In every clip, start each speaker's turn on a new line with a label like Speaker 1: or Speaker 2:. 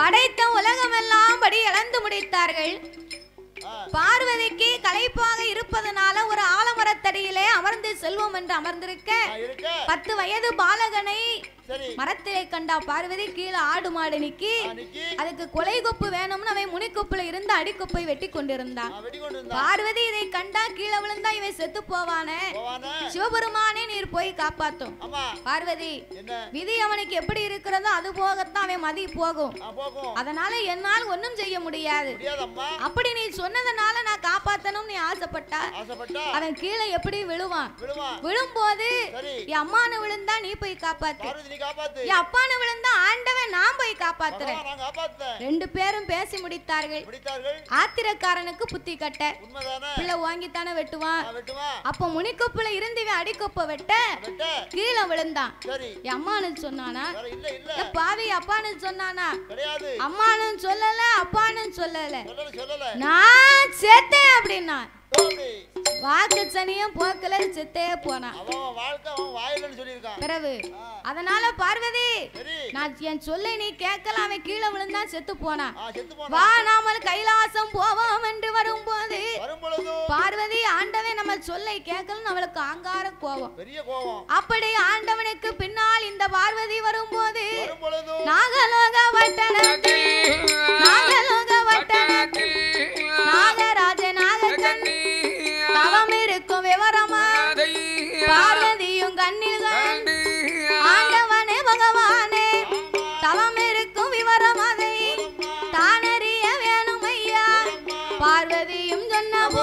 Speaker 1: படைத்த உலகமெல்லாம் படி இழந்து முடித்தார்கள்
Speaker 2: ஆ,
Speaker 1: பார்வதிக்கு களைப்பாக இருப்பதனால ஒரு ஆலமரத்தடியிலே அமர்ந்து செல்வம் என்று அமர்ந்திருக்க
Speaker 2: ஆ, இருக்க
Speaker 1: பத்து வயது பாலகனை
Speaker 2: சரி
Speaker 1: மரத்திலே கண்டா பார்வதி கீழே ஆடு மாடு நிக்கி
Speaker 2: ஆ, நிக்கி
Speaker 1: அதுக்கு கொலை கொப்பு வேணும்னு அவன் முனிக்கொப்புல இருந்து அடிக்கொப்பை வெட்டி கொண்டிருந்தான்
Speaker 2: ஆ, வெடி கொண்டு இருந்தா
Speaker 1: பார்வதி இதை கண்டா கீழே விழுந்தா இவன் செத்து போவானே
Speaker 2: போவானே
Speaker 1: சிவபெருமானே நீர் போய் காப்பாத்தும்
Speaker 2: ஆமா
Speaker 1: பார்வதி
Speaker 2: என்ன
Speaker 1: விதி அவனுக்கு எப்படி இருக்கிறதோ அது போகத்தான் அவன் மதி போகும்
Speaker 2: ஆ, போகும்
Speaker 1: அதனால என்னால் ஒண்ணும் செய்ய முடியாது
Speaker 2: முடியாதம்மா
Speaker 1: அப்படி நீ சொன்னதுனால நான் காப்பாத்தணும் நீ ஆசைப்பட்டா
Speaker 2: ஆசைப்பட்டா
Speaker 1: அவன் கீழே எப்படி விழுவான்
Speaker 2: விடுவான்
Speaker 1: விழும்போது
Speaker 2: சரி
Speaker 1: என் அம்மானு விழுந்தா நீ போய் காப்பாத்து
Speaker 2: பார்வதி நீ காப்பாத்து
Speaker 1: என் அப்பானு விழுந்தா ஆண்டவன் நான் போய் காப்பாத்துறேன்
Speaker 2: பகவான் நான் காப்பாத்துறேன்
Speaker 1: ரெண்டு பேரும் பேசி முடித்தார்கள்
Speaker 2: பிடித்தார்கள்
Speaker 1: ஆத்திரக்காரனுக்கு புத்தி கட்ட
Speaker 2: உண்மைதானே
Speaker 1: பிள்ளை வாங்கித்தானே வெட்டுவான்
Speaker 2: ஆ, வெட்டுமா
Speaker 1: அப்ப முனிக்கொப்புல இருந்து இவன் அடிக்கொப்ப வெட்ட
Speaker 2: வெட்ட
Speaker 1: கீழே விழுந்தான்
Speaker 2: சரி
Speaker 1: என் அம்மானு சொன்னானா
Speaker 2: வேற இல்ல இல்ல
Speaker 1: இல்ல பாவி அப்பான்னு சொன்னானா
Speaker 2: கிடையாது
Speaker 1: அம்மானு சொல்லல அப்பான்னு சொல்லல
Speaker 2: சொல்லல சொல்லல
Speaker 1: நான் செத்தேன் அப்படின்னா
Speaker 2: தோல்வி
Speaker 1: வாக்கு சனியும் போக்கல செத்தே போனான்
Speaker 2: அவன் அவன் வாழ்க்கை அவன் வாயிலன்னு சொல்லியிருக்கான்
Speaker 1: பிறகு
Speaker 2: ஆ,
Speaker 1: அதனால பார்வதி
Speaker 2: சரி
Speaker 1: நான் என் சொல்லை நீ கேட்கல அவன் கீழே விழுந்தா செத்து போனான்
Speaker 2: ஆ செத்து போனா
Speaker 1: வா நாமல் கைலாசம் போவோம் என்று வரும்போது
Speaker 2: வரும் பொழுதும்
Speaker 1: பார்வதி ஆண்டவன் நம்ம சொல்லை கேட்கலன்னு அவளுக்கு ஆங்கார கோபம்
Speaker 2: பெரிய கோபம்
Speaker 1: அப்படி ஆண்டவனுக்கு பின்னால் இந்த பார்வதி வரும்போது
Speaker 2: வரும் பொழுதும்
Speaker 1: நாகலோக வட்டணத்தில் நாகலோக வட்டணத்தில் நாகராஜ நாகக்கண்ணி தவம் இருக்கும் விவரமா பார்வதியும் கண்ணில் கண்டு ஆண்டவனே பகவானே தவம் இருக்கும் விவரம் அதை தானறிய வேணும் ஐயா பார்வதியும் சொன்னபோ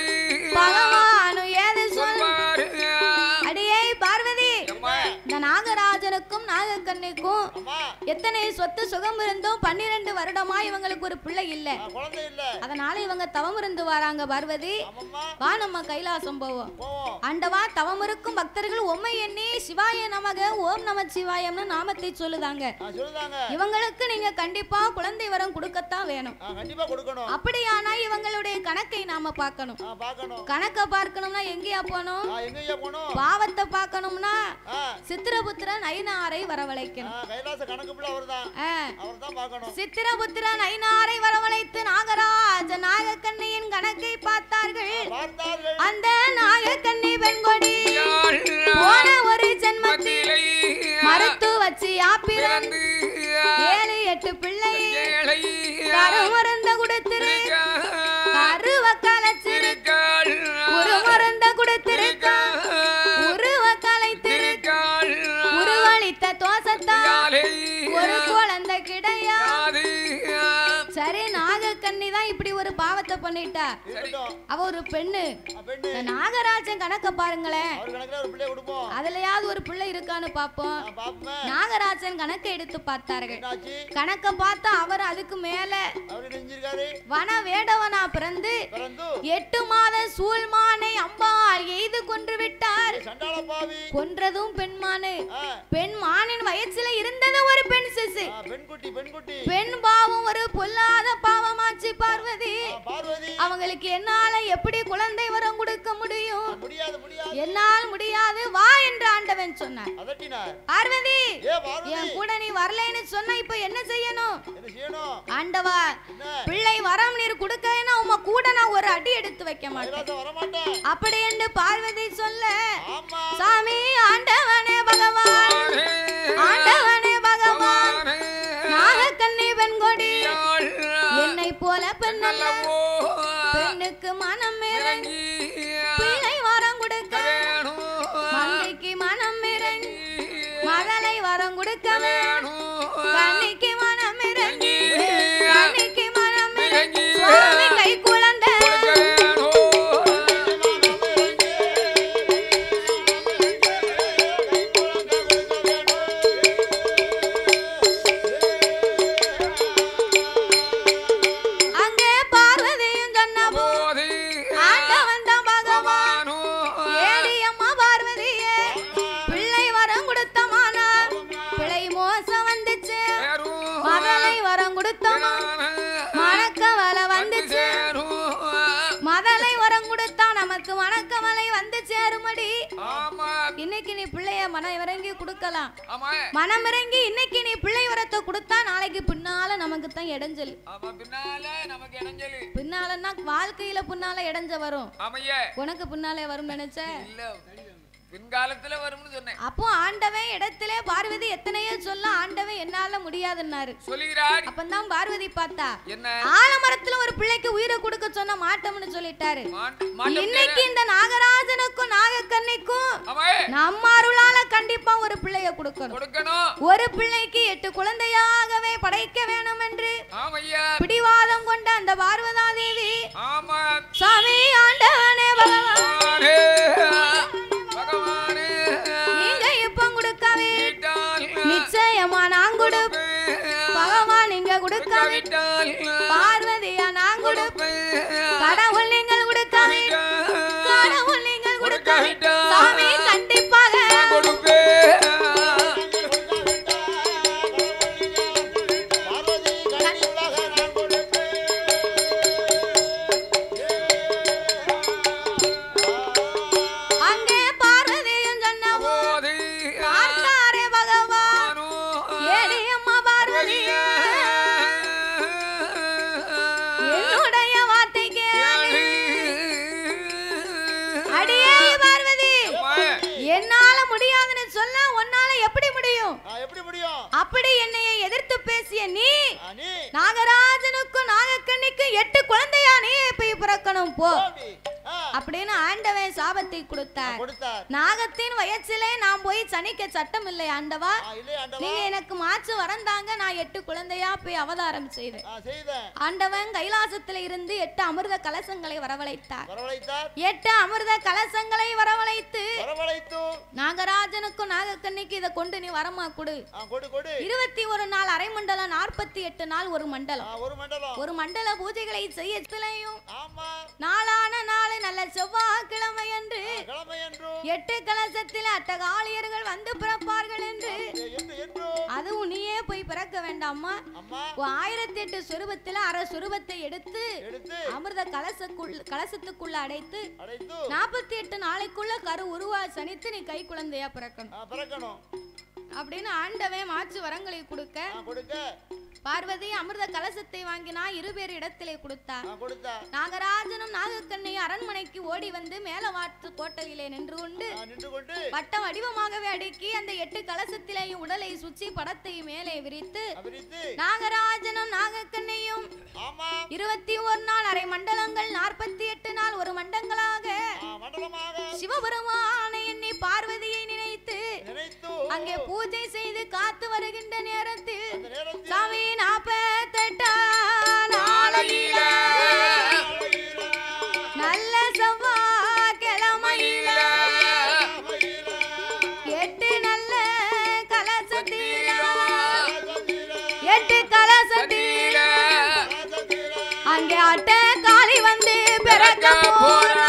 Speaker 1: பகவானும் ஏது சொல் அடியே பார்வதி இந்த நாகராஜனுக்கும் நாகக்கண்ணிக்கும்
Speaker 2: அம்மா
Speaker 1: எத்தனை சொத்து சுகம் இருந்தும் பன்னிரண்டு வருடமா இவங்களுக்கு ஒரு பிள்ளை இல்ல
Speaker 2: ஆ, குழந்தை இல்ல
Speaker 1: அதனால இவங்க தவம் இருந்து வராங்க பார்வதி
Speaker 2: ஆமாம்மா
Speaker 1: வா நம்ம கைலாசம் போவோம்
Speaker 2: போவோம்
Speaker 1: ஆண்டவா தவம் இருக்கும் பக்தர்கள் உம்மை எண்ணி சிவாய நமக ஓம் நம சிவாயம்னு நாமத்தை சொல்லுதாங்க
Speaker 2: ஆ சொல்லுதாங்க
Speaker 1: இவங்களுக்கு நீங்க கண்டிப்பா குழந்தை வரம் கொடுக்கத்தான் வேணும்
Speaker 2: ஆ கண்டிப்பா கொடுக்கணும்
Speaker 1: அப்படியானா இவங்களுடைய கணக்கை நாம பார்க்கணும்
Speaker 2: ஆ பார்க்கணும்
Speaker 1: கணக்க பார்க்கணும்னா எங்கேயா போகணும்
Speaker 2: ஆ எங்கய்யா போகணும்
Speaker 1: பாவத்தை பார்க்கணும்னா
Speaker 2: ஆ
Speaker 1: சித்திரபுத்திரன் ஐநாரை வரவழைக்கணும்
Speaker 2: ஆ, கைலாச கணக்கு பிள்ளை அவர்தான்
Speaker 1: ஆ.
Speaker 2: அவர்தான் பார்க்கணும்
Speaker 1: சித்திரபுத்திரன் ஐநாரை வரவழைத்து நாகராஜ நாகக்கண்ணியின் கணக்கை பார்த்தார்கள்
Speaker 2: பார்த்தார்கள்
Speaker 1: அந்த நாகக்கண்ணி பெண்கொடி போன ஒரு ஜென்மத்தில் மறுத்து வச்சு ஆப்பிரன் ஏழு எட்டு பிள்ளை கருமருந்த கொடுத்திரு கருவ கலைச்சிரு உருமருந்த கொடுத்திருக்கா உருவ கலைத்திரு உருவளித்த தோசத்தான் ஒரு குழந்தை கிடையா சரி நாகக்கண்ணி தான் இப்படி ஒரு பாவத்தை பண்ணிட்டா
Speaker 2: இருக்கட்டும்
Speaker 1: அவ ஒரு பெண்ணு
Speaker 2: ஆ, பெண்ணு
Speaker 1: இந்த நாகராஜன் கணக்க பாருங்களேன்
Speaker 2: அவர் கணக்குல ஒரு பிள்ளைய கொடுப்போம்
Speaker 1: அதுலயாவது ஒரு பிள்ளை இருக்கான்னு பாப்போம்
Speaker 2: ஆ, பாப்போமே
Speaker 1: நாகராஜன் கணக்கை எடுத்து பார்த்தார்கள்
Speaker 2: என்னாச்சு
Speaker 1: கணக்க பார்த்தா அவர் அதுக்கு மேல
Speaker 2: அவரு நெஞ்சிருக்காரு
Speaker 1: வன வேடவனா பிறந்து
Speaker 2: பிறந்து
Speaker 1: எட்டு மாத சூழ்மானை அம்பாள் எய்து கொன்று விட்டார்
Speaker 2: சண்டாள பாவி
Speaker 1: கொன்றதும் பெண்மானு
Speaker 2: ஆ,
Speaker 1: பெண் மானின் வயசுல இருந்தது ஒரு பெண் சிசு
Speaker 2: ஆ, பெண்குட்டி பெண்குட்டி
Speaker 1: பெண் பாவம் ஒரு பொல்லாத பாவமாச்சு பார்வதி
Speaker 2: ஆ, பார்வதி
Speaker 1: அவங்களுக்கு என்னால எப்படி குழந்தை வரம் கொடுக்க முடியும்
Speaker 2: முடியாது முடியாது
Speaker 1: என்னால் முடியாது வா என்று ஆண்டவன் சொன்னார்
Speaker 2: அதட்டினார்
Speaker 1: பார்வதி
Speaker 2: ஏ பார்வதி
Speaker 1: என் கூட நீ வரலைன்னு சொன்ன இப்ப என்ன செய்யணும்
Speaker 2: என்ன செய்யணும்
Speaker 1: ஆண்டவா
Speaker 2: என்ன
Speaker 1: பிள்ளை வரம் நீர் கொடுக்கலைன்னா உம கூட நான் ஒரு அடி எடுத்து வைக்க மாட்டேன்
Speaker 2: கைலாசம் வரமாட்டேன்
Speaker 1: அப்படி என்று பார்வதி சொல்ல
Speaker 2: ஆமா
Speaker 1: சாமி ஆண்டவனே பகவான் ஆண்டவனே பகவான் நாகக்கண்ணி பெண்கொடி என்னை போல பெண்ணல்ல பெண்ணுக்கு மனம் இறங்கி பிள்ளை வரம் கொடுக்க மங்கைக்கு மனம் இறங்கி மகளை வரம் கொடுக்க கண்ணிக்கு மனம் இறங்கி கண்ணிக்கு மனம் இறங்கி சுவாமி கை குழந்தை அங்கே பார்வதியும் சொன்னபோ ஆண்டவன் தான் பகவான் ஏடி அம்மா பார்வதியே பிள்ளை வரம் கொடுத்தமானா பிள்ளை மோசம் வந்துச்சு மதலை வரம் கொடுத்தமா மணக்கவலை வந்துச்சு மதலை வரம் கொடுத்தா நமக்கு மணக்கவலை வந்து சேருமடி இன்னைக்கு நீ பிள்ளைய மனம் இறங்கி கொடுக்கலாம் மனம் இறங்கி இன்னைக்கு நீ பிள்ளை வரத்தை கொடுத்தா நாளைக்கு பின்னால நமக்கு தான் இடைஞ்சல்
Speaker 3: ஆமா பின்னால நமக்கு இடைஞ்சலு
Speaker 1: பின்னாலன்னா வாழ்க்கையில பின்னால இடைஞ்ச வரும்
Speaker 3: ஆமையே
Speaker 1: உனக்கு பின்னாலே வரும் நினைச்ச
Speaker 3: இல்ல பின்காலத்துல வரும்னு சொன்னேன்
Speaker 1: அப்போ ஆண்டவன் இடத்திலே பார்வதி எத்தனையோ சொல்ல ஆண்டவன் என்னால முடியாதுன்னாரு
Speaker 3: சொல்லுகிறார்
Speaker 1: அப்பந்தான் பார்வதி பார்த்தா
Speaker 3: என்ன
Speaker 1: ஆலமரத்துல ஒரு பிள்ளைக்கு உயிரை கொடுக்க சொன்ன மாட்டோம்னு சொல்லிட்டாரு
Speaker 3: மாட்டு- மாட்டு
Speaker 1: இன்னைக்கு இந்த நாகராஜனுக்கும் நாகக்கண்ணிக்கும்
Speaker 3: ஆமாயே
Speaker 1: நம்ம அருளால கண்டிப்பா ஒரு பிள்ளைய கொடுக்கணும்
Speaker 3: கொடுக்கணும்
Speaker 1: ஒரு பிள்ளைக்கு எட்டு குழந்தையாகவே படைக்க வேணும் என்று
Speaker 3: ஆமையா
Speaker 1: பிடிவாதம் கொண்ட அந்த பார்வதா தேவி
Speaker 3: ஆமா
Speaker 1: சாமி ஆண்டவனே பகவான்
Speaker 3: பகவானே பகவானே
Speaker 1: நீங்க இப்ப கொடுக்காவே
Speaker 3: விட்டால்
Speaker 1: நிச்சயமா நான் கொடுப்பேன் பகவான் நீங்க கொடுக்காவே
Speaker 3: விட்டால்
Speaker 1: பார்வதியா நான் கொடுப்பேன் கடவுள் நீங்கள் கொடுக்காவே கடவுள் நீங்கள் கொடுக்காவே சாமி கண்டிப்பாக
Speaker 2: பார்வதி கண்ணுலக நான் கொடுப்பேன்.
Speaker 1: அங்கே பார்வதியும் சொன்னவோ பார்த்தாரே பகவான் ஏடி அம்மா பார்வதி என்னுடைய வார்த்தைக்கு அடியே பார்வதி என்னால முடியாதுன்னு சொல்ல உன்னால எப்படி முடியும்
Speaker 2: ஆ, எப்படி முடியும்
Speaker 1: அப்படி என்னைய எதிர்த்து பேசிய நீ
Speaker 2: ஆ, நீ
Speaker 1: நாகராஜனுக்கும் நாகக்கண்ணிக்கும் எட்டு குழந்தையா நீ போய் பிறக்கணும் போ
Speaker 2: போடி. ஆ,
Speaker 1: அப்படின்னு ஆண்டவன் சாபத்தை கொடுத்தார்
Speaker 2: கொடுத்தார்
Speaker 1: நாகத்தின் வயசிலே நான் போய் சனிக்க சட்டம் இல்லை ஆண்டவா
Speaker 2: ஆ, இல்லையா ஆண்டவா
Speaker 1: நீங்க எனக்கு மாற்று வரந்தாங்க நான் எட்டு குழந்தையா போய் அவதாரம் செய்தேன்
Speaker 2: ஆ, செய்தேன்
Speaker 1: ஆண்டவன் கைலாசத்துல இருந்து எட்டு அமிர்த கலசங்களை வரவழைத்தார்
Speaker 2: வரவழைத்தார்
Speaker 1: எட்டு அமிர்த கலசங்களை வரவழைத்து
Speaker 2: வரவழைத்து
Speaker 1: நாகராஜனுக்கும் நாகக்கண்ணிக்கு இதை கொண்டு நீ வரமா கொடு
Speaker 2: ஆ, கொடு கொடு
Speaker 1: இருபத்தி ஒரு நாள் அரை மண்டலம் நாற்பத்தி எட்டு நாள் ஒரு
Speaker 2: ஆ,
Speaker 1: மண்டலம்
Speaker 2: ஒரு மண்டலம்
Speaker 1: ஒரு மண்டல பூஜைகளை செய்ய சிலையும்
Speaker 2: ஆமா
Speaker 1: நாளான நாள் நல்ல செவ்வாய்க்கிழமை என்று
Speaker 2: ஆ, கிழமை என்றும்
Speaker 1: எட்டு கலசத்தில் அட்டகாளியர்கள் வந்து பிறப்பார்கள் என்று
Speaker 2: என்று என்றும்
Speaker 1: அதுவும் நீயே போய் பிறக்க வேண்டாமா
Speaker 2: அம்மா
Speaker 1: உன் ஆயிரத்தி எட்டு சொருபத்துல அரை சொருபத்தை எடுத்து
Speaker 2: எடுத்து
Speaker 1: அமிர்த கலசக்குள் கலசத்துக்குள்ள அடைத்து
Speaker 2: அடைத்து
Speaker 1: நாற்பத்தி எட்டு நாளைக்குள்ள கரு உருவா சனித்து நீ கை குழந்தையா பிறக்கணும்
Speaker 2: ஆ, பிறக்கணும்
Speaker 1: அப்படின்னு ஆண்டவன் மாற்று வரங்களை கொடுக்க
Speaker 2: ஆ, கொடுக்க
Speaker 1: பார்வதி அமிர்த கலசத்தை வாங்கினா இருபேர் இடத்திலே கொடுத்தார்
Speaker 2: ஆ, கொடுத்தார்
Speaker 1: நாகராஜனும் நாகக்கண்ணையும் அரண்மனைக்கு ஓடி வந்து மேலவாட்டு கோட்டையிலே நின்று கொண்டு
Speaker 2: ஆ, நின்று கொண்டு
Speaker 1: வட்ட வடிவமாகவே அடுக்கி அந்த எட்டு கலசத்திலேயும் உடலை சுற்றி படத்தை மேலே விரித்து
Speaker 2: அபிரித்து
Speaker 1: நாகராஜனும் நாகக்கண்ணையும்
Speaker 2: ஆமா
Speaker 1: இருபத்தி ஒரு நாள் அரை மண்டலங்கள் நாற்பத்தி எட்டு நாள் ஒரு மண்டங்களாக
Speaker 2: ஆ, மண்டலமாக
Speaker 1: சிவபெருமானை எண்ணி பார்வதியை நினைத்து
Speaker 2: நினைத்து
Speaker 1: அங்கே பூஜை செய்து காத்து வருகின்ற நேரத்தில்
Speaker 2: அந்த நேரத்தில்
Speaker 1: சாமி நாற்பத்தெட்டா நாளையில நல்ல செவ்வாய்க்கிழமையில எட்டு நல்ல கலசத்தில எட்டு கலசத்தில அங்கே அட்ட காளி வந்து பிறக்க போறா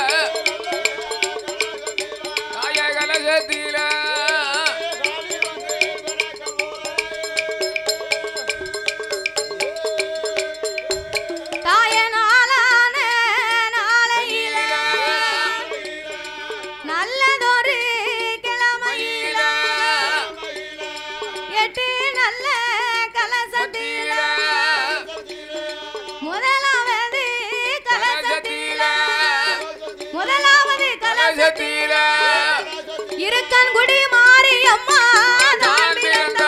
Speaker 1: தாயனாலான நாளையில நல்லதொரு கிழமையில எட்டு நல்ல கலசத்தில முதலாவது கலசத்தில முதலாவது கலசத்தில இருக்கன் குடி மாரியம்மா தான் பிறந்தா.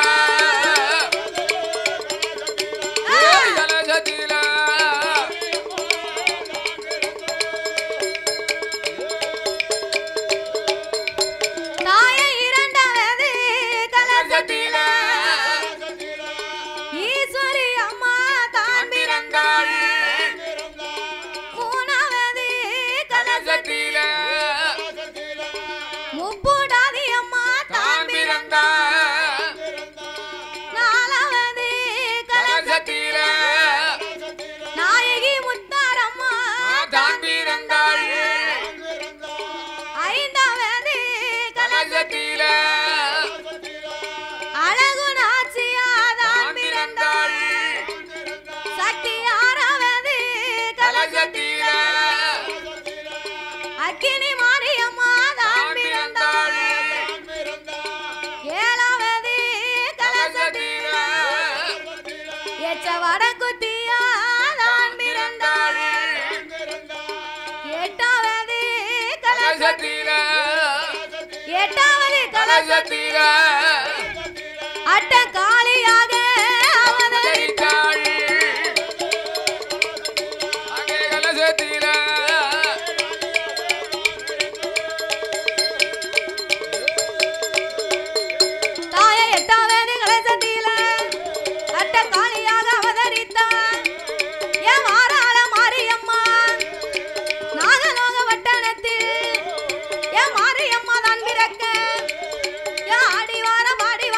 Speaker 1: தாயை இரண்டாவது கலசத்தில ஈஸ்வரி அம்மா தான் பிறந்தாள் மூணாவது கலசத்தில முப்புடாதி அம்மா தான் பிறந்தாள் ஏச்ச வடக்குத்தியா தான் பிறந்தாள் எட்டாவது கலச
Speaker 3: கலசத்தில
Speaker 1: எட்டாவது கலச
Speaker 3: கலசத்தில
Speaker 1: அட்ட காளியாக அவதரி
Speaker 3: அவதரித்தாள். அங்கே கலசத்தில
Speaker 1: தாய எட்டாவது கலசத்தில அட்ட காளியாக அவதரித்தாள் என் வாராள மாரியம்மா நாகலோக வட்டணத்தில் என் மாரியம்மா தான் பிறக்க என் ஆடி வார பாடி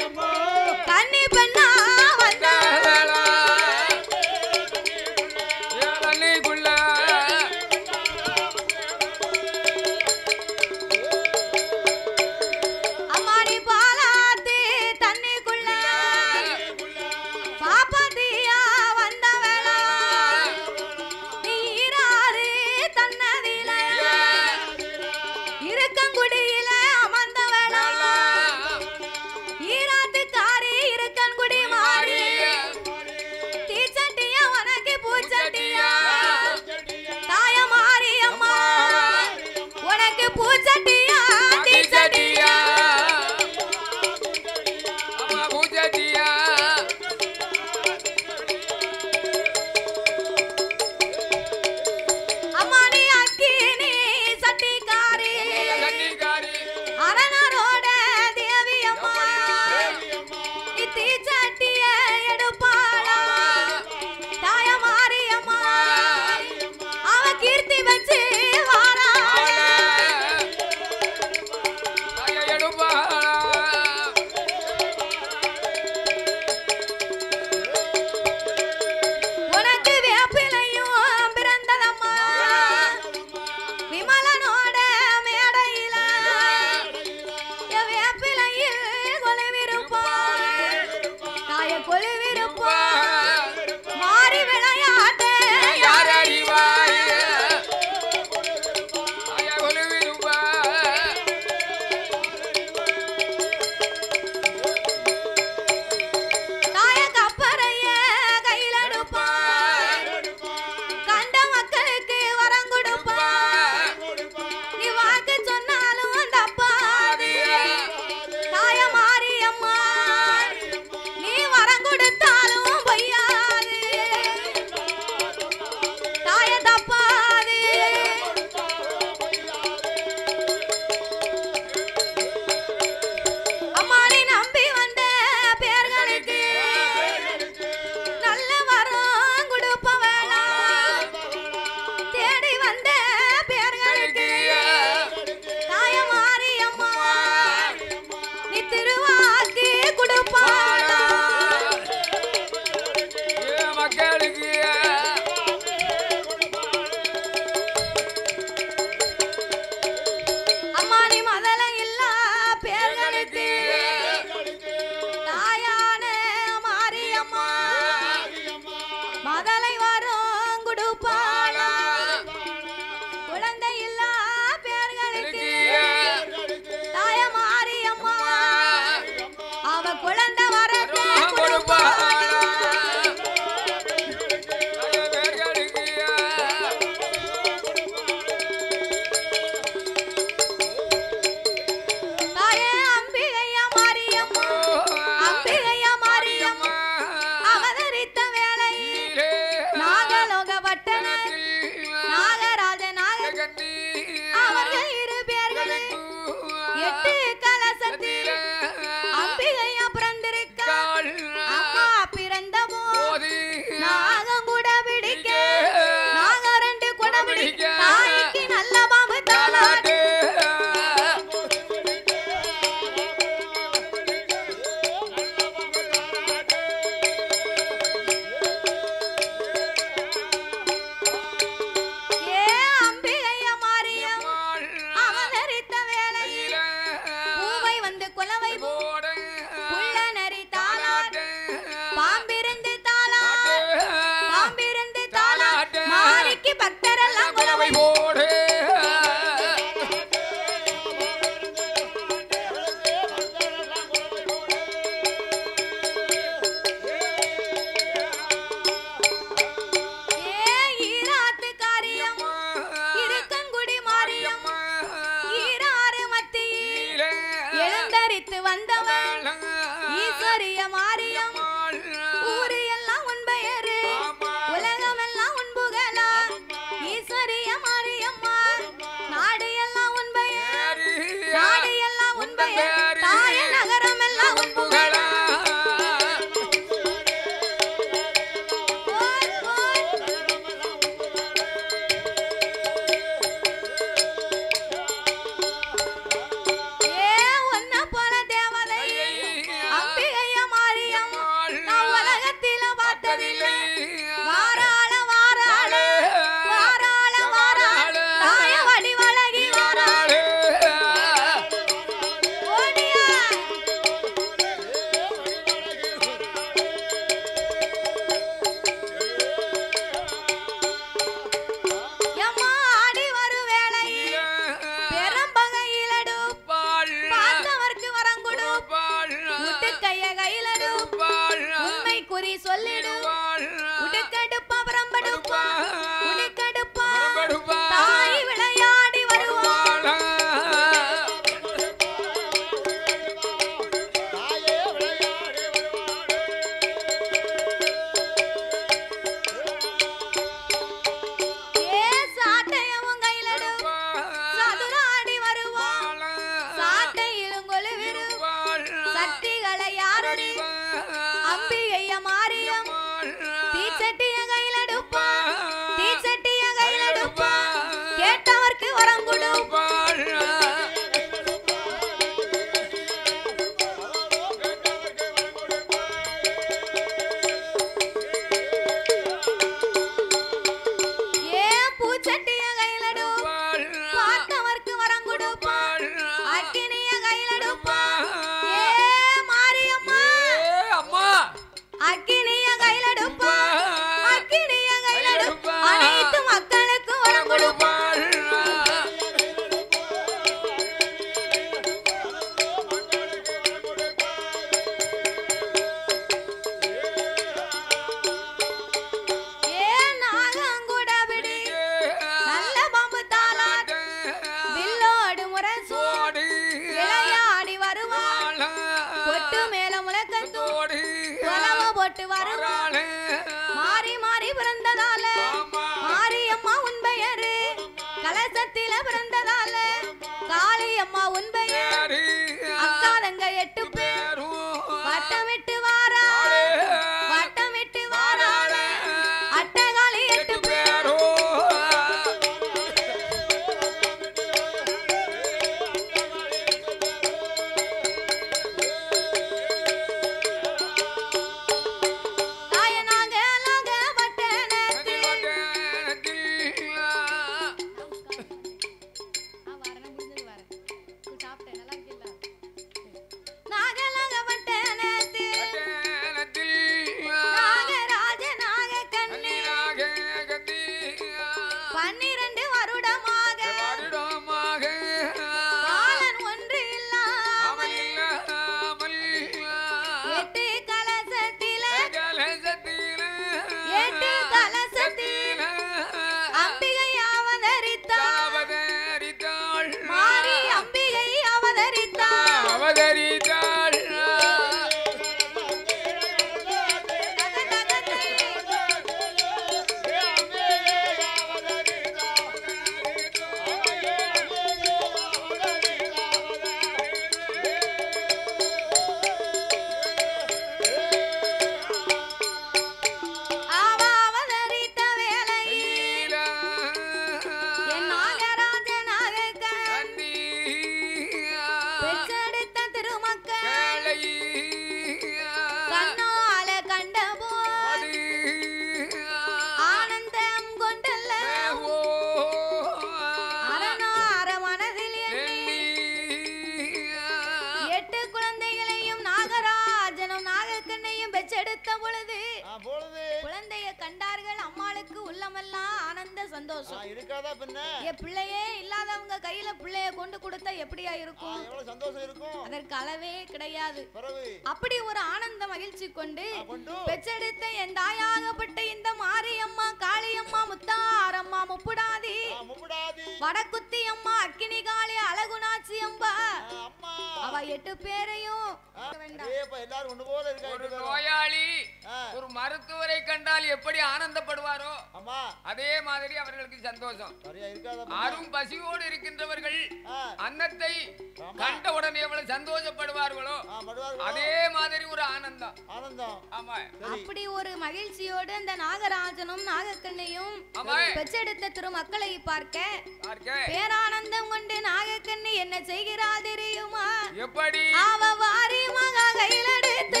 Speaker 1: சந்தோஷம்
Speaker 2: இருக்காதா பின்ன
Speaker 1: என் பிள்ளையே இல்லாதவங்க கையில பிள்ளைய கொண்டு கொடுத்தா எப்படியா
Speaker 2: ஆ,
Speaker 1: இருக்கும்
Speaker 2: எவ்வளவு சந்தோஷம் இருக்கும்
Speaker 1: அதற்கு அளவே கிடையாது
Speaker 2: பிறகு
Speaker 1: அப்படி ஒரு ஆனந்த மகிழ்ச்சி கொண்டு
Speaker 2: ஆ, கொண்டு
Speaker 1: பெற்றெடுத்த என் தாயாகப்பட்ட இந்த மாரியம்மா காளியம்மா முத்தாரம்மா முப்புடாதி
Speaker 2: ஆ, முப்படாதி
Speaker 1: வடக்குத்தி அம்மா அக்கினி காளி அழகுனாச்சி அம்பா
Speaker 2: ஆ, அம்மா
Speaker 1: அவ எட்டு பேரையும்
Speaker 2: ஆ,
Speaker 1: வேண்டாம்.
Speaker 2: ஏப்பா எல்லாரும் ஒண்ணு போல இருக்கா
Speaker 3: ஒரு
Speaker 2: எட்டு பேரும்.
Speaker 3: நோயாளி
Speaker 2: ஆ,
Speaker 3: ஒரு மருத்துவரை கண்டால் எப்படி ஆனந்தப்படுவாரோ
Speaker 2: அம்மா
Speaker 3: அதே மாதிரி அவர்களுக்கு சந்தோஷம்
Speaker 2: சரியா இருக்காதா பின்ன?
Speaker 3: அரும் பசியோடு இருக்கின்றவர்கள்
Speaker 2: ஆ,
Speaker 3: அன்னத்தை
Speaker 2: ஆமா.
Speaker 3: கண்ட உடனே எவ்வளவு சந்தோஷப்படுவார்களோ
Speaker 2: ஆ, மடுவார்கள்.
Speaker 3: அதே மாதிரி ஒரு ஆனந்தம்
Speaker 2: ஆனந்தம்
Speaker 3: ஆமா
Speaker 2: சரி
Speaker 1: அப்படி ஒரு மகிழ்ச்சியோடு அந்த நாகராஜனும் நாகக்கண்ணையும்
Speaker 3: ஆமா
Speaker 1: பெற்றெடுத்த திருமக்களை பார்க்க
Speaker 3: பார்க்க
Speaker 1: பேரானந்தம் கொண்டு நாகக்கண்ணி என்ன செய்கிறாள் தெரியுமா
Speaker 3: எப்படி
Speaker 1: அவ வாரி மகா கையில் எடுத்து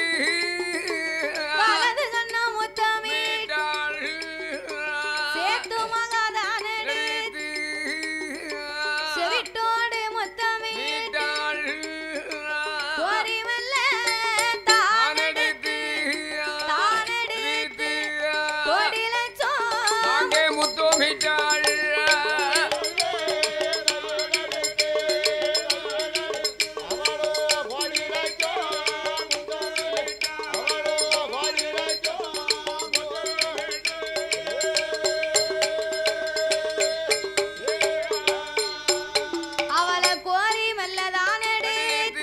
Speaker 1: வலது கண்ணா முத்தமிட்டு சேத்து மகாதான செவிட்டோடு முத்தமிட்டு கோரி மெல்ல தானெடுத்து தானெடுத்து கோடி லட்சம்
Speaker 2: அவளோ கோடி லட்சம் அவளோ கோடி லட்சம்
Speaker 1: அவளை கோரி மெல்ல தானெடுத்து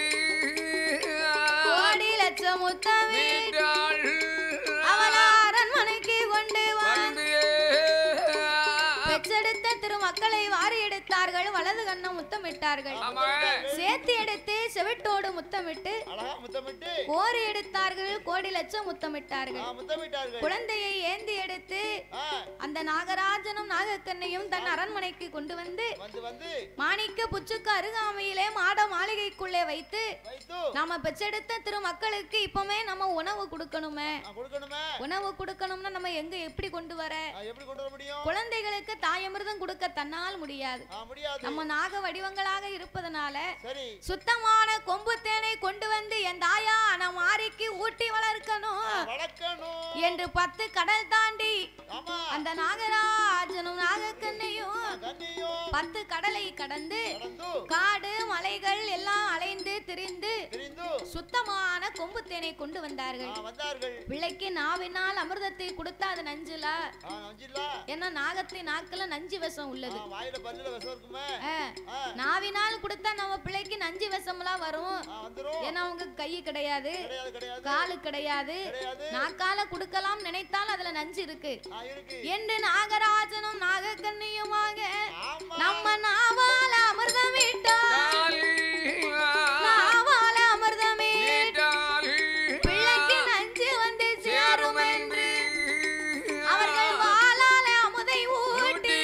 Speaker 1: கோடி லட்சம் முத்தமிட்டு அவளை அரண்மனைக்கு கொண்டு வந்து பெற்றெடுத்த திருமக்களை வாரி எடுத்தார்கள் வலது கண்ணம் முத்தமிட்டார்கள் சேர்த்து எடுத்து செவிட்டோடு முத்தமிட்டு
Speaker 2: அழகா முத்தமிட்டு
Speaker 1: கோரி எடுத்தார்கள் கோடி லட்சம்
Speaker 2: ஆ,
Speaker 1: முத்தமிட்டார்கள்
Speaker 2: முத்தமிட்டார்கள்
Speaker 1: குழந்தையை ஏந்தி எடுத்து
Speaker 2: ஆ,
Speaker 1: அந்த நாகராஜனும் நாகக்கண்ணையும் தன் அரண்மனைக்கு கொண்டு வந்து
Speaker 2: வந்து வந்து
Speaker 1: மாணிக்க புச்சுக்கு அருகாமையிலே மாட மாளிகைக்குள்ளே வைத்து
Speaker 2: வைத்து
Speaker 1: நாம பெற்றெடுத்த திருமக்களுக்கு இப்பவுமே நம்ம உணவு கொடுக்கணுமே
Speaker 2: ஆ, கொடுக்கணுமே
Speaker 1: உணவு கொடுக்கணும்னா நம்ம எங்க எப்படி கொண்டு வர
Speaker 2: ஆ, எப்படி கொண்டு வர முடியும்
Speaker 1: குழந்தைகளுக்கு தாயமிர்தம் கொடுக்க தன்னால் முடியாது
Speaker 2: ஆ, முடியாது
Speaker 1: நம்ம நாக வடிவங்களாக இருப்பதனால
Speaker 2: சரி
Speaker 1: சுத்தமான கொம்பு தேனை கொண்டு வந்து என் தாயா நம் ஆரிக்கு ஊட்டி வளர்க்கணும்
Speaker 2: வளர்க்கணும்
Speaker 1: என்று பத்து கடல் தாண்டி
Speaker 2: ஆமா
Speaker 1: அந்த நாகராஜனும் நாகக்கண்ணையும்
Speaker 2: கண்ணியும்
Speaker 1: பத்து கடலை கடந்து
Speaker 2: கடந்து
Speaker 1: காடு மலைகள் எல்லாம் அலைந்து திரிந்து
Speaker 2: தெரிந்து
Speaker 1: சுத்தமான கொம்பு தேனை கொண்டு வந்தார்கள்
Speaker 2: ஆ, வந்தார்கள்
Speaker 1: பிள்ளைக்கு நாவினால் அமிர்தத்தை கொடுத்தா அது நஞ்சுல
Speaker 2: ஆ, நஞ்சில்லா
Speaker 1: ஏன்னா நாகத்தின் நாக்குல நஞ்சு விஷம்
Speaker 2: ஆ,
Speaker 1: உள்ளது
Speaker 2: வாயில பல்லுல விஷம் இருக்குமே
Speaker 1: ஆ,
Speaker 2: ஆ,
Speaker 1: நாவினால் கொடுத்தா நம்ம பிள்ளைக்கு நஞ்சு விஷம்லாம் வரும்
Speaker 2: ஆ, வந்துரும்
Speaker 1: ஏன்னா அவங்க கை கிடையாது
Speaker 2: கிடையாது கிடையாது
Speaker 1: காலு கிடையாது
Speaker 2: கிடையாது
Speaker 1: நாக்கால கொடுக்கலாம் நினைத்தால் அதுல நஞ்சு இருக்கு
Speaker 2: ஆ, இருக்கு
Speaker 1: என்று நாகராஜனும் நாகக்கண்ணியுமாக
Speaker 2: ஆமா
Speaker 1: நம்ம நாவால அமிர்தம் விட்டோம் நாவால அமிர்தம் விட்டோம். பிள்ளைக்கு நஞ்சு வந்து சேரும் என்று அவர்கள் வாளால அமுதை ஊட்டி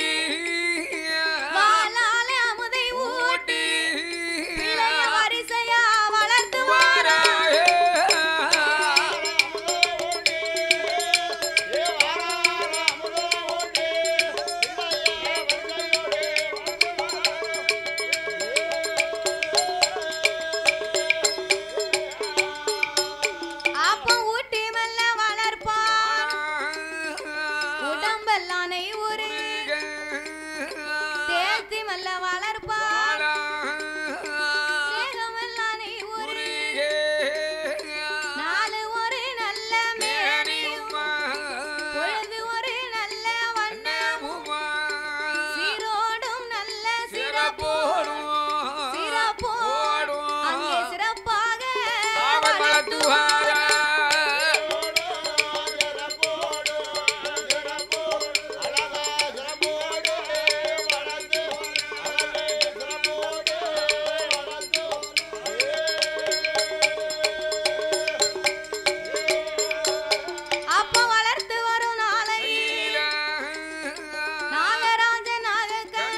Speaker 1: வாளால அமுதை ஊட்டி பிள்ளைய வரிசையா வளர்த்து வார அப்ப ஊட்டி மெல்ல வளர்ப்பான் உடம்பெல்லாம் நெய் ஊரு தேர்த்தி மெல்ல வளர்ப்பான் தேகமெல்லாம் நெய் ஊரு நாலு ஒரு நல்ல மேனியும் பொழுது ஒரு நல்ல வண்ணமும் சீரோடும் நல்ல சிறப்போடும் சிறப்போடும் அங்கே சிறப்பாக அப்ப வளர்த்து வரும் நாளை நாகராஜ நாகக்கன்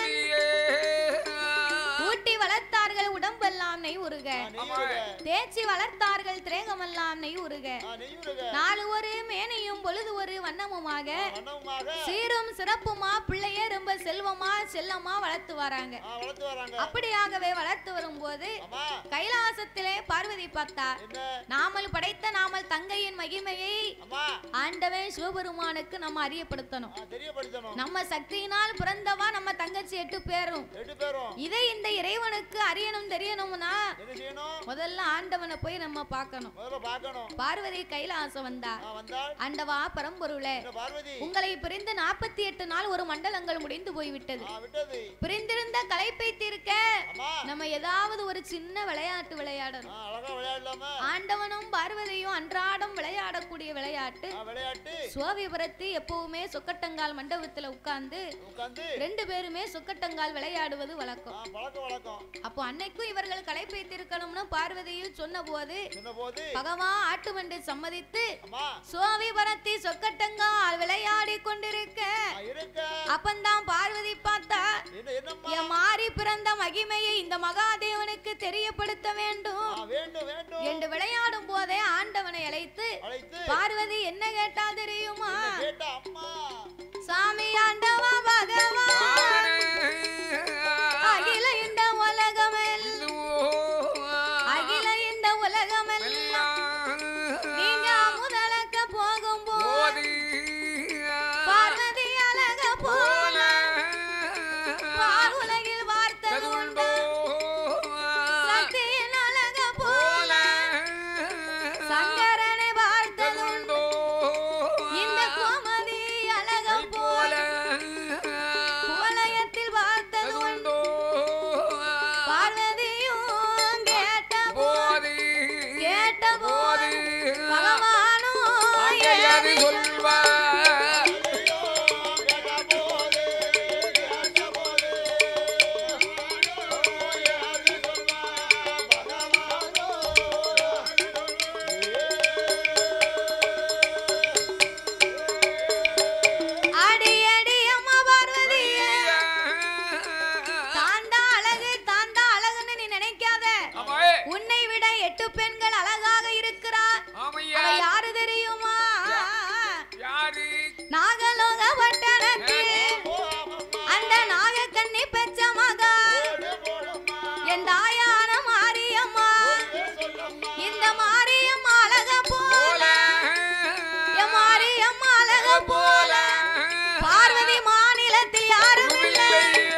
Speaker 1: ஊட்டி வளர்த்தார்கள் உடம்பெல்லாம் நெய் உருக தேய்ச்சி வளர்த்தார்கள் திரேகமெல்லாம் நெய் உருக நாலு ஒரு மேனையும் பொழுது ஒரு வண்ணமுமாக சீரும் சிறப்புமா பிள்ளைய ரொம்ப செல்வமா செல்லமா வளர்த்து வராங்க
Speaker 2: ஆ, வளர்த்து வராங்க
Speaker 1: அப்படியாகவே வளர்த்து வரும்போது
Speaker 2: ஆமா
Speaker 1: கைலாசத்திலே பார்வதி பார்த்தா
Speaker 2: என்ன
Speaker 1: நாமல் படைத்த நாமல் தங்கையின் மகிமையை
Speaker 2: அம்மா
Speaker 1: ஆண்டவன் சிவபெருமானுக்கு நம்ம அறியப்படுத்தணும்
Speaker 2: ஆ, தெரியப்படுத்தணும்
Speaker 1: நம்ம சக்தியினால் பிறந்தவா நம்ம தங்கச்சி எட்டு பேரும்
Speaker 2: ரெண்டு பேரும்
Speaker 1: இதை இந்த இறைவனுக்கு அறியணும் தெரியணும்னா
Speaker 2: என்ன செய்யணும்
Speaker 1: முதல்ல ஆண்டவனை போய் நம்ம பார்க்கணும்
Speaker 2: முதல்ல பார்க்கணும்
Speaker 1: பார்வதி கைலாசம் வந்தா
Speaker 2: ஆ, வந்தால்
Speaker 1: ஆண்டவா பரம்பொருளே
Speaker 2: என்ன பார்வதி
Speaker 1: உங்களை பிரிந்து நாற்பத்தி எட்டு நாள் ஒரு மண்டலங்கள் முடிந்து போய்விட்டது
Speaker 2: ஆ, விட்டது
Speaker 1: பிரிந்திருந்த களைப்பை தீர்க்க
Speaker 2: அம்மா
Speaker 1: நம்ம ஏதாவது ஒரு சின்ன விளையாட்டு
Speaker 2: ஆ,
Speaker 1: விளையாடணும்
Speaker 2: அழகா விளையாடலாமா
Speaker 1: ஆண்டவனும் பார்வதியும் அன்றாடம் விளையாடக்கூடிய விளையாட்டு
Speaker 2: ஆ, விளையாட்டு
Speaker 1: சுவாவிபுரத்து எப்பவுமே சொக்கட்டங்கால் மண்டபத்துல உட்கார்ந்து
Speaker 2: உட்கார்ந்து
Speaker 1: ரெண்டு பேருமே சொக்கட்டங்கால் விளையாடுவது வழக்கம்
Speaker 2: ஆ, பழக்கம் வழக்கம்
Speaker 1: அப்போ அன்னைக்கும் இவர்கள் களைப்பை தீர்க்கணும்னு பார்வதியும் சொன்ன போது
Speaker 2: சொன்ன போது
Speaker 1: பகவான் ஆட்டுமண்டு சம்மதித்து
Speaker 2: அம்மா
Speaker 1: சுவாமிபுரத்தி சொக்கட்டங்கால் விளையாடி கொண்டிருக்க
Speaker 2: ஆ, இருக்க
Speaker 1: அப்பந்தான் பார்வதி பார்த்தா
Speaker 2: என்ன என்னம்மா
Speaker 1: என் மாறி பிறந்த மகிமையை இந்த மகாதேவனுக்கு தெரியப்படுத்த வேண்டும்
Speaker 2: ஆ, வேண்டும் வேண்டும்
Speaker 1: என்று விளையாடும் போதே ஆண்டவனை அழைத்து
Speaker 2: அழைத்து
Speaker 1: பார்வதி என்ன கேட்டா தெரியுமா
Speaker 2: என்ன கேட்ட அம்மா
Speaker 1: சாமி ஆண்டவா பகவான் அகில இந்த உலகமெல்லாம் அகில இந்த உலகமெல்லாம் நீங்க முதலக்க போகும்போது பார்வதி அழக போல உலகில் வார்த்தது உண்டு சக்தியின் அழக போல சங்கரனை பார்த்தது உண்டு இந்த கோமதி அழக போல குவலயத்தில் பார்த்தது உண்டு பார்வதியும் கேட்ட போது கேட்ட போது பகவானும் ஏறி அடி அடி அம்மா பார்வதியே தாண்டா அழகு தாண்டா அழகுன்னு நீ நினைக்காத உன்னை விட எட்டு பெண்கள் அழகாக இருக்கிறார் அவ யாரு தெரியுமா நாகலோக பட்டணத்தில் அந்த நாகக்கண்ணி பெற்ற மகா என் தாயான மாரியம்மா இந்த மாரியம்மா அழக போல என் மாரியம்மா அழக போல பார்வதி மாநிலத்தில் யாரும் இல்லை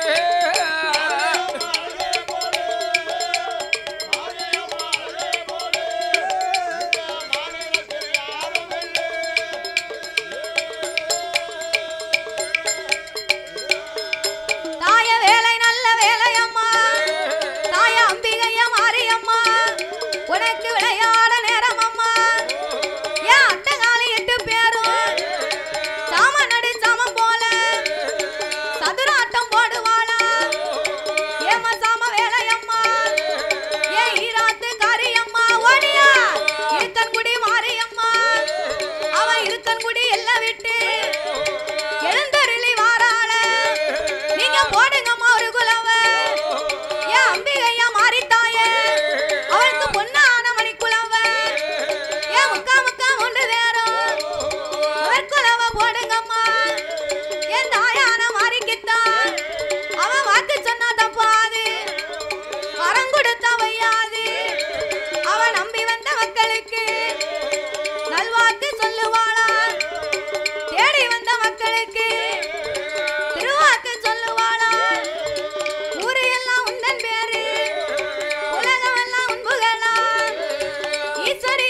Speaker 1: தாய வேலை நல்ல வேலையம்மா தாய அம்பிகைய மாரியம்மா உனக்கு விளையாட நேரம் அம்மா ஏன் அட்டகாலி எட்டு பேரும் சாம நடு சாமம் போல சதுராட்டம் போடுவாளா ஏமா சாம வேலையம்மா ஏ ஈராத்து காரியம்மா ஓடியா இருக்கன்குடி மாரியம்மா அவ இருக்கன்குடி எல்லாம் விட்டு எழுந்தருளி வாராள நீங்க போடுங்கம்மா ஒரு குலவ ஏன் அம்பிகையா மாறித்தாயே அவளுக்கு பொன்னான மணி குலவ ஏன் முக்கா முக்கா ஒன்று வேறும் அவர் குலவ போடுங்கம்மா என் தாயான மாறிக்கித்தான் அவன் வாக்கு சொன்னா தப்பாது வரம் கொடுத்தா வையாது அவன் நம்பி வந்த மக்களுக்கு நல்வாக்கு சொல்லுவாளா தேடி வந்த மக்களுக்கு திருவாக்கு சொல்லுவாளா ஊரு எல்லாம் உந்தன் பேரு உலகம் எல்லாம் உன் புகழா ஈஸ்வரி